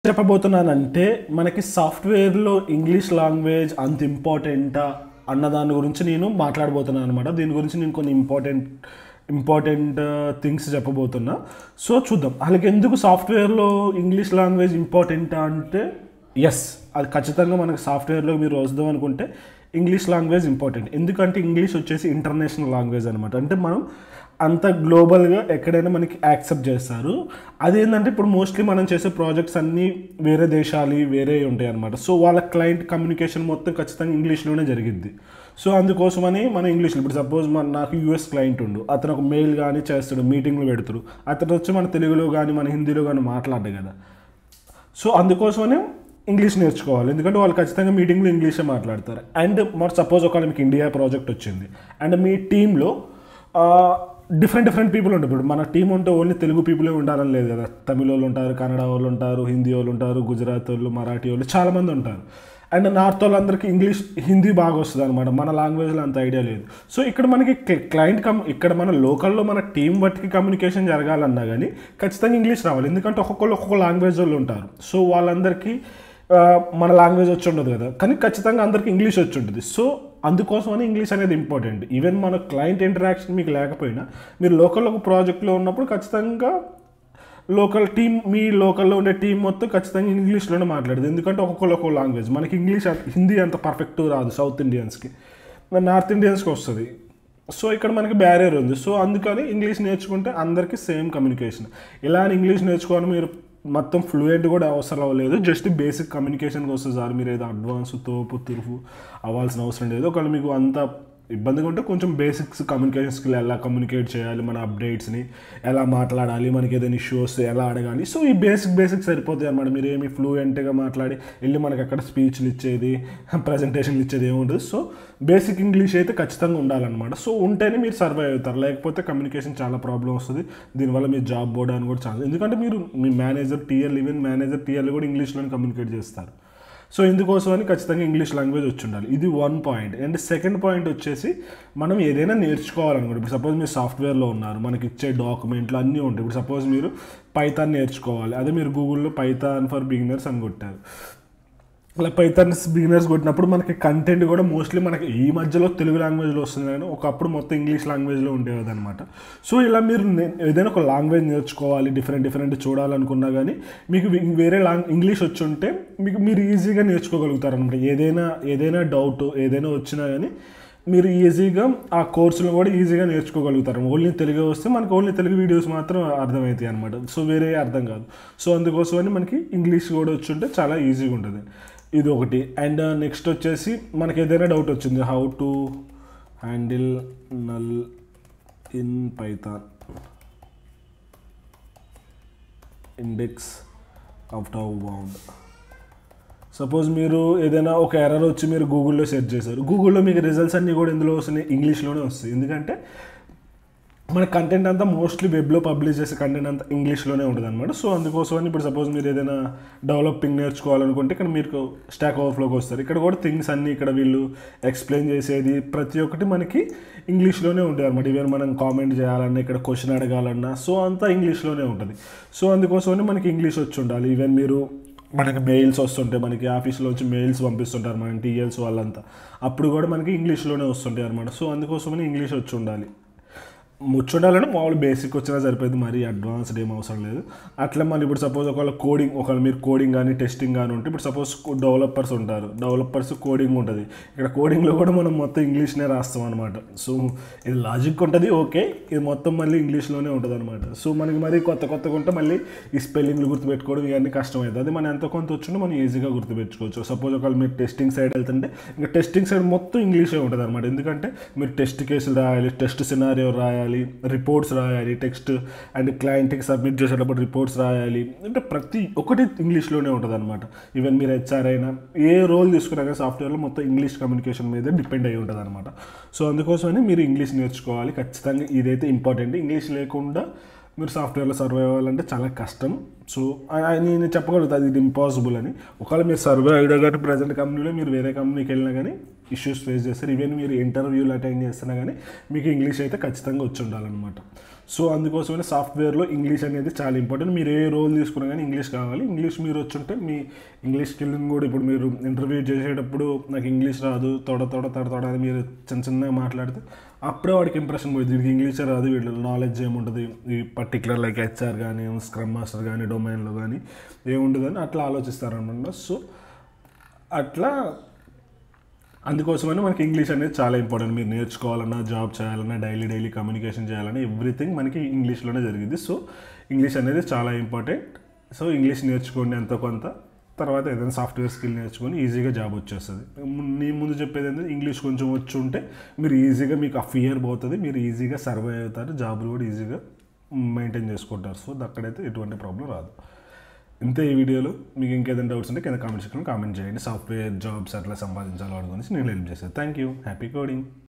చెప్పబోతున్నానంటే మనకి సాఫ్ట్వేర్లో English language అంత ఇంపార్టెంటా అన్న దాని గురించి నేను మాట్లాడబోతున్నాను అనమాట దీని గురించి నేను కొన్ని ఇంపార్టెంట్ ఇంపార్టెంట్ థింగ్స్ చెప్పబోతున్నా సో చూద్దాం అలాగే ఎందుకు సాఫ్ట్వేర్లో ఇంగ్లీష్ లాంగ్వేజ్ ఇంపార్టెంటా అంటే ఎస్ అది ఖచ్చితంగా మనకి సాఫ్ట్వేర్లో మీరు వద్దాం అనుకుంటే ఇంగ్లీష్ లాంగ్వేజ్ ఇంపార్టెంట్ ఎందుకంటే ఇంగ్లీష్ వచ్చేసి ఇంటర్నేషనల్ లాంగ్వేజ్ అనమాట అంటే మనం అంత గ్లోబల్గా ఎక్కడైనా మనకి యాక్సెప్ట్ చేస్తారు అదేంటంటే ఇప్పుడు మోస్ట్లీ మనం చేసే ప్రాజెక్ట్స్ అన్నీ వేరే దేశాలు వేరే ఉంటాయి అనమాట సో వాళ్ళ క్లయింట్ కమ్యూనికేషన్ మొత్తం ఖచ్చితంగా ఇంగ్లీష్లోనే జరిగిద్ది సో అందుకోసమని మనం ఇంగ్లీష్లో ఇప్పుడు సపోజ్ మన నాకు యూఎస్ క్లయింట్ ఉండు అతను ఒక మెయిల్ కానీ చేస్తాడు మీటింగ్లు పెడతాడు అతను వచ్చి మన తెలుగులో కానీ మన హిందీలో కానీ మాట్లాడదు కదా సో అందుకోసమనే ఇంగ్లీష్ నేర్చుకోవాలి ఎందుకంటే వాళ్ళు ఖచ్చితంగా మీటింగ్లో ఇంగ్లీషే మాట్లాడతారు అండ్ మరి సపోజ్ ఒకవేళ మీకు ఇండియా ప్రాజెక్ట్ వచ్చింది అండ్ మీ టీంలో డిఫరెంట్ డిఫరెంట్ పీపుల్ ఉంటారు ఇప్పుడు మన టీం ఉంటే ఓన్లీ తెలుగు పీపులే ఉండాలని లేదు కదా తమిళ వాళ్ళు ఉంటారు కన్నడ వాళ్ళు ఉంటారు హిందీ వాళ్ళు ఉంటారు గుజరాత్ వాళ్ళు మరాఠీ వాళ్ళు చాలామంది ఉంటారు అండ్ నార్త్ వాళ్ళందరికీ ఇంగ్లీష్ హిందీ బాగా వస్తుంది అనమాట మన లాంగ్వేజ్లో అంత ఐడియా లేదు సో ఇక్కడ మనకి క్లయింట్ కమ్ ఇక్కడ మన లోకల్లో మన టీం బట్టికి కమ్యూనికేషన్ జరగాలన్నా కానీ ఖచ్చితంగా ఇంగ్లీష్ రావాలి ఎందుకంటే ఒక్కొక్కరు ఒక్కొక్క లాంగ్వేజ్ వాళ్ళు ఉంటారు సో వాళ్ళందరికీ ఆ, మన లాంగ్వేజ్ వచ్చి ఉండదు కదా కానీ ఖచ్చితంగా అందరికి ఇంగ్లీష్ వచ్చి ఉంటుంది సో అందుకోసమని ఇంగ్లీష్ అనేది ఇంపార్టెంట్ ఈవెన్ మన క్లయింట్ ఇంటరాక్షన్ మీకు లేకపోయినా మీరు లోకల్ ఒక ప్రాజెక్ట్లో ఉన్నప్పుడు ఖచ్చితంగా లోకల్ టీం మీ లోకల్లో ఉండే టీం మొత్తం ఖచ్చితంగా ఇంగ్లీష్లోనే మాట్లాడదు ఎందుకంటే ఒక్కొక్కరు ఒక్కొక్క లాంగ్వేజ్ మనకి ఇంగ్లీష్ అంత- హిందీ అంత పర్ఫెక్ట్ రాదు సౌత్ ఇండియన్స్కి మరి నార్త్ ఇండియన్స్కి వస్తుంది సో ఇక్కడ మనకి బ్యారియర్ ఉంది సో అందుకని ఇంగ్లీష్ నేర్చుకుంటే అందరికీ సేమ్ కమ్యూనికేషన్ ఇలా అని ఇంగ్లీష్ నేర్చుకోవడం మీరు మొత్తం ఫ్లూయెంట్ కూడా అవసరం అవ్వలేదు జస్ట్ బేసిక్ కమ్యూనికేషన్కి వస్తుంది సార్ మీరు ఏదో అడ్వాన్స్ తోపు తురుపు అవ్వాల్సిన అవసరం లేదు ఒకవేళ మీకు అంత ఇబ్బందిగా ఉంటే కొంచెం బేసిక్స్ కమ్యూనికేషన్ స్కిల్ ఎలా కమ్యూనికేట్ చేయాలి మన అప్డేట్స్ని ఎలా మాట్లాడాలి మనకి ఏదైనా ఇష్యూ వస్తే ఎలా అడగాలి సో ఈ బేసిక్ బేసిక్ సరిపోతాయి అనమాట మీరు ఏమి ఫ్లూయెంట్గా మాట్లాడి వెళ్ళి మనకి అక్కడ స్పీచ్లు ఇచ్చేది ప్రజెంటేషన్లు ఇచ్చేది ఏముండదు సో బేసిక్ ఇంగ్లీష్ అయితే ఖచ్చితంగా ఉండాలన్నమాట సో ఉంటేనే మీరు సర్వైవ్ అవుతారు లేకపోతే కమ్యూనికేషన్ చాలా ప్రాబ్లం వస్తుంది దీనివల్ల మీ జాబ్ పోవడానికి కూడా ఛాన్స్ ఎందుకంటే మీరు మీ manager TL even manager TL కూడా ఇంగ్లీష్లోనే కమ్యూనికేట్ చేస్తారు సో ఇందుకోసమని ఖచ్చితంగా ఇంగ్లీష్ లాంగ్వేజ్ వచ్చి ఉండాలి ఇది one point and second point వచ్చేసి మనం ఏదైనా నేర్చుకోవాలనుకోండి ఇప్పుడు సపోజ్ మీరు సాఫ్ట్వేర్లో ఉన్నారు మనకి ఇచ్చే డాక్యుమెంట్లు అన్నీ ఉంటాయి ఇప్పుడు సపోజ్ మీరు పైథాన్ నేర్చుకోవాలి అదే మీరు గూగుల్లో పైథాన్ ఫర్ బిగినర్స్ అని కొట్టారు అలా పైథాన్స్ బిగినర్స్ కొట్టినప్పుడు మనకి కంటెంట్ కూడా మోస్ట్లీ మనకి ఈ మధ్యలో తెలుగు లాంగ్వేజ్లో వస్తుంది కానీ ఒకప్పుడు మొత్తం ఇంగ్లీష్ లాంగ్వేజ్లో ఉండేది అనమాట సో ఇలా మీరు నే- ఏదైనా ఒక లాంగ్వేజ్ నేర్చుకోవాలి డిఫరెంట్ డిఫరెంట్ చూడాలనుకున్నా కానీ మీకు వి- వేరే లాంగ్ ఇంగ్లీష్ వచ్చి ఉంటే మీకు మీరు ఈజీగా నేర్చుకోగలుగుతారు అనమాట ఏదైనా ఏదైనా డౌట్ ఏదైనా వచ్చినా కానీ మీరు ఈజీగా ఆ కోర్సులో కూడా ఈజీగా నేర్చుకోగలుగుతారు ఓన్లీ తెలుగు వస్తే మనకు ఓన్లీ తెలుగు వీడియోస్ మాత్రం అర్థమవుతాయి అనమాట సో వేరే అర్థం కాదు సో అందుకోసమని మనకి ఇంగ్లీష్ కూడా వచ్చి ఉంటే చాలా ఈజీగా ఉంటుంది ఇది ఒకటి అండ్ నెక్స్ట్ వచ్చేసి మనకి ఏదైనా డౌట్ వచ్చింది how to handle null in Python index out of bound suppose మీరు ఏదైనా ఒక ఎర్రర్ వచ్చి మీరు గూగుల్లో సెర్చ్ చేశారు గూగుల్లో మీకు రిజల్ట్స్ అన్నీ కూడా ఎందులో వస్తున్నాయి ఇంగ్లీష్లోనే వస్తాయి ఎందుకంటే మన కంటెంట్ అంతా మోస్ట్లీ వెబ్లో పబ్లిష్ చేసే కంటెంట్ అంతా ఇంగ్లీష్లోనే ఉంటుంది అనమాట సో అందుకోసమని ఇప్పుడు సపోజ్ మీరు ఏదైనా డెవలపింగ్ నేర్చుకోవాలనుకుంటే ఇక్కడ మీరు స్టాక్ ఓవర్ఫ్లోకి వస్తారు ఇక్కడ కూడా థింగ్స్ అన్నీ ఇక్కడ వీళ్ళు ఎక్స్ప్లెయిన్ చేసేది ప్రతి ఒక్కటి మనకి ఇంగ్లీష్లోనే ఉంటుంది అనమాట ఈవెన్ మనం కామెంట్ చేయాలన్నా ఇక్కడ క్వశ్చన్ అడగాలన్నా సో అంతా ఇంగ్లీష్లోనే ఉంటుంది సో అందుకోసమని మనకి ఇంగ్లీష్ వచ్చి ఉండాలి ఈవెన్ మీరు మనకి మెయిల్స్ వస్తుంటాయి మనకి ఆఫీస్లో వచ్చి మెయిల్స్ పంపిస్తుంటారు మన టీఎల్స్ వాళ్ళంతా అప్పుడు కూడా మనకి ఇంగ్లీష్లోనే వస్తుంటాయి అనమాట సో అందుకోసమని ఇంగ్లీష్ వచ్చి ఉండాలి ముచ్చుండాలని మామూలు బేసిక్ వచ్చినా సరిపోయింది మరీ అడ్వాన్స్డ్ ఏం అవసరం లేదు అట్లా మళ్ళీ ఇప్పుడు సపోజ్ ఒకవేళ కోడింగ్ ఒకవేళ మీరు కోడింగ్ కానీ టెస్టింగ్ కానీ ఉంటే ఇప్పుడు సపోజ్ డెవలపర్స్ ఉంటారు డెవలపర్స్ కోడింగ్ ఉంటుంది ఇక్కడ కోడింగ్లో కూడా మనం మొత్తం ఇంగ్లీష్నే రాస్తాం అనమాట సో ఇది లాజిక్ ఉంటుంది ఓకే ఇది మొత్తం మళ్ళీ ఇంగ్లీష్లోనే ఉంటుంది అనమాట సో మనకి మరి కొత్త కొత్తగా ఉంటే మళ్ళీ ఈ స్పెల్లింగ్లు గుర్తుపెట్టుకోవడం ఇవన్నీ కష్టమవుతుంది అది మనం ఎంత కొంత వచ్చినా మనం ఈజీగా గుర్తుపెట్టుకోవచ్చు సపోజ్ ఒకవేళ మీరు టెస్టింగ్ సైడ్ వెళ్తుంటే ఇంకా టెస్టింగ్ సైడ్ మొత్తం ఇంగ్లీషే ఉంటుంది అనమాట ఎందుకంటే మీరు టెస్ట్ కేసులు రాయాలి టెస్ట్ సినారియో రాయాలి రిపోర్ట్స్ రాయాలి టెక్స్ట్ అండ్ క్లయింట్కి సబ్మిట్ చేసేటప్పుడు రిపోర్ట్స్ రాయాలి అంటే ప్రతి ఒక్కటి ఇంగ్లీష్లోనే ఉంటుంది అనమాట ఈవెన్ మీరు హెచ్ఆర్ అయినా ఏ రోల్ తీసుకున్నా కానీ సాఫ్ట్వేర్లో మొత్తం ఇంగ్లీష్ కమ్యూనికేషన్ మీద డిపెండ్ అయి ఉంటుంది అనమాట సో అందుకోసమని మీరు ఇంగ్లీష్ నేర్చుకోవాలి ఖచ్చితంగా ఇదైతే ఇంపార్టెంట్ ఇంగ్లీష్ లేకుండా మీరు సాఫ్ట్వేర్లో సర్వైవ్ అవ్వాలంటే చాలా కష్టం సో ఆ- ఆ నేను చెప్పగలుగుతాను ఇది ఇంపాసిబుల్ అని ఒకవేళ మీరు సర్వే అయినా కానీ ప్రజెంట్ కంపెనీలో మీరు వేరే కంపెనీకి వెళ్ళినా కానీ ఇష్యూస్ ఫేస్ చేస్తారు ఈవెన్ మీరు ఇంటర్వ్యూలు అటెండ్ చేస్తున్నా కానీ మీకు ఇంగ్లీష్ అయితే ఖచ్చితంగా వచ్చి ఉండాలన్నమాట సో అందుకోసమే సాఫ్ట్వేర్లో ఇంగ్లీష్ అనేది చాలా ఇంపార్టెంట్ మీరు ఏ రోల్ తీసుకున్నా కానీ ఇంగ్లీష్ కావాలి ఇంగ్లీష్ మీరు వచ్చుంటే మీ ఇంగ్లీష్ స్కిల్ని కూడా ఇప్పుడు మీరు ఇంటర్వ్యూ చేసేటప్పుడు నాకు ఇంగ్లీష్ రాదు తొడ తొడ తొడ తొడ అని మీరు చిన్న చిన్నగా మాట్లాడితే అప్పుడే వాడికి ఇంప్రెషన్ పోయింది వీడికి ఇంగ్లీషే రాదు వీళ్ళ నాలెడ్జ్ ఏముంటుంది ఈ పర్టికులర్ లైక్ హెచ్ఆర్ కానీ స్క్రమ్ మాస్టర్ కానీ డొమైన్లో కానీ ఏముండదు అని అట్లా ఆలోచిస్తారనమాట సో అట్లా అందుకోసమని మనకి ఇంగ్లీష్ అనేది చాలా ఇంపార్టెంట్ మీరు నేర్చుకోవాలన్నా జాబ్ చేయాలన్నా డైలీ డైలీ కమ్యూనికేషన్ చేయాలన్నా ఎవ్రీథింగ్ మనకి ఇంగ్లీష్లోనే జరిగింది సో ఇంగ్లీష్ అనేది చాలా ఇంపార్టెంట్ సో ఇంగ్లీష్ నేర్చుకోండి ఎంతో కొంత తర్వాత ఏదైనా సాఫ్ట్వేర్ స్కిల్ నేర్చుకొని ఈజీగా జాబ్ వచ్చేస్తుంది నేను ముందు చెప్పేది ఏంటంటే ఇంగ్లీష్ కొంచెం వచ్చి ఉంటే మీరు ఈజీగా మీకు ఆ ఫియర్ పోతుంది మీరు ఈజీగా సర్వే అవుతారు జాబ్లు కూడా ఈజీగా మెయింటైన్ చేసుకుంటారు సో అక్కడైతే ఎటువంటి ప్రాబ్లం రాదు ఇంతే ఈ వీడియోలో మీకు ఇంకేదైనా డౌట్స్ ఉంటే కింద కామెంట్ సెక్షన్లో కామెంట్ చేయండి సాఫ్ట్వేర్ జాబ్స్ అట్లా సంపాదించాలో వాటి గురించి నేను హెల్ప్ చేస్తాను థ్యాంక్ యూ హ్యాపీ కోడింగ్